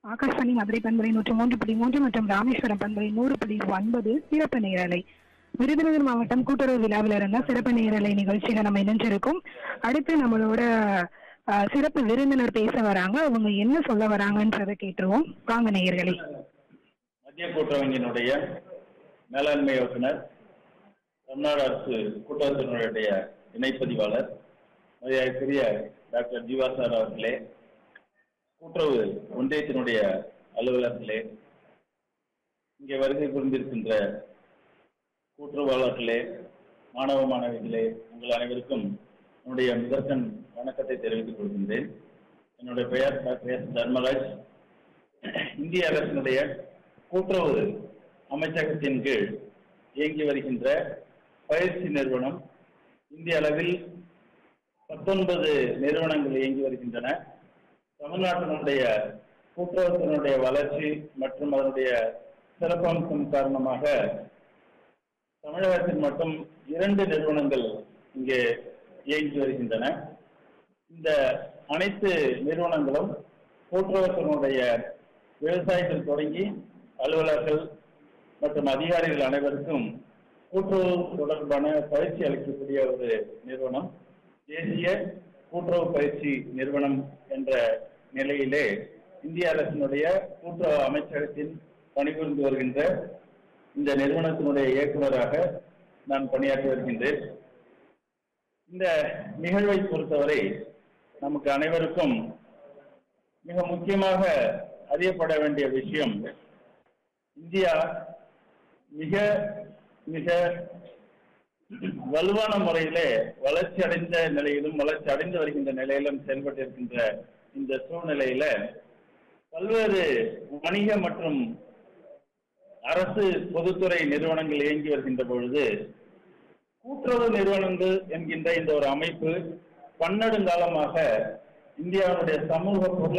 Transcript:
ஆகாஷ்வாணி மதுரை பண்பலை நூற்றி மூன்று புள்ளி மூன்று மற்றும் ராமேஸ்வரம் பண்பலை நூறு புள்ளி ஒன்பது சிறப்பு நேரலை விருதுநகர் மாவட்டம் கூட்டுறவு விழாவில் இருந்த சிறப்பு நேரலை நிகழ்ச்சியில நம்ம இணைஞ்சிருக்கோம் அடுத்து நம்மளோட அஹ், சிறப்பு விருந்தினர் பேச வராங்க அவங்க என்ன சொல்ல வராங்கன்றதை கேட்டுருவோம் வாங்க நேயர்களே மத்திய கூட்டுறவங்கினுடைய மேலாண்மை இயக்குனர் தமிழ்நாடு அரசு கூட்டுறவுத்துறையினுடைய இணைப்பதிவாளர் மரியாதைக்குரிய டாக்டர் ஜீவா சார் அவர்களே கூட்டுறவு ஒன்றியத்தினுடைய அலுவலர்களே இங்கே வருகை புரிந்திருக்கின்ற கூட்டுறவாளர்களே மாணவ மாணவிகளே உங்கள் அனைவருக்கும் என்னுடைய முதற்கண் வணக்கத்தை தெரிவித்துக் கொள்கின்றேன் என்னுடைய பெயர் டாக்டர் எஸ் தர்மராஜ் இந்திய அரசினுடைய கூட்டுறவு அமைச்சகத்தின் கீழ் இயங்கி வருகின்ற பயிற்சி நிறுவனம் இந்திய அளவில் பத்தொன்பது நிறுவனங்கள் இயங்கி வருகின்றன தமிழ்நாட்டினுடைய கூட்டுறவுத்தினுடைய வளர்ச்சி மற்றும் அதனுடைய சிறப்பம்சம் காரணமாக தமிழகத்தில் மட்டும் இரண்டு நிறுவனங்கள் இங்கே இயங்கி வருகின்றன இந்த அனைத்து நிறுவனங்களும் கூட்டுறவுத்தினுடைய விவசாயிகள் தொடங்கி அலுவலர்கள் மற்றும் அதிகாரிகள் அனைவருக்கும் கூட்டுறவு தொடர்பான பயிற்சி அளிக்கக்கூடிய ஒரு நிறுவனம் தேசிய கூட்டுறவு பயிற்சி நிறுவனம் என்ற நிலையிலே இந்திய அரசினுடைய கூட்டுறவு அமைச்சகத்தில் பணிபுரிந்து வருகின்ற இந்த நிறுவனத்தினுடைய இயக்குநராக நான் பணியாற்றி வருகின்றேன் இந்த நிகழ்வை பொறுத்தவரை நமக்கு அனைவருக்கும் மிக முக்கியமாக அறியப்பட வேண்டிய விஷயம் இந்தியா மிக மிக வலுவான முறையிலே வளர்ச்சி அடைந்த நிலையிலும் வளர்ச்சி அடைந்து வருகின்ற நிலையிலும் செயல்பட்டிருக்கின்ற இந்த சூழ்நிலையில பல்வேறு வணிக மற்றும் அரசு பொதுத்துறை நிறுவனங்கள் இயங்கி வருகின்ற பொழுது கூட்டுறவு நிறுவனங்கள் என்கின்ற இந்த ஒரு அமைப்பு பன்னெடுங்காலமாக இந்தியாவுடைய சமூக பொருளாதார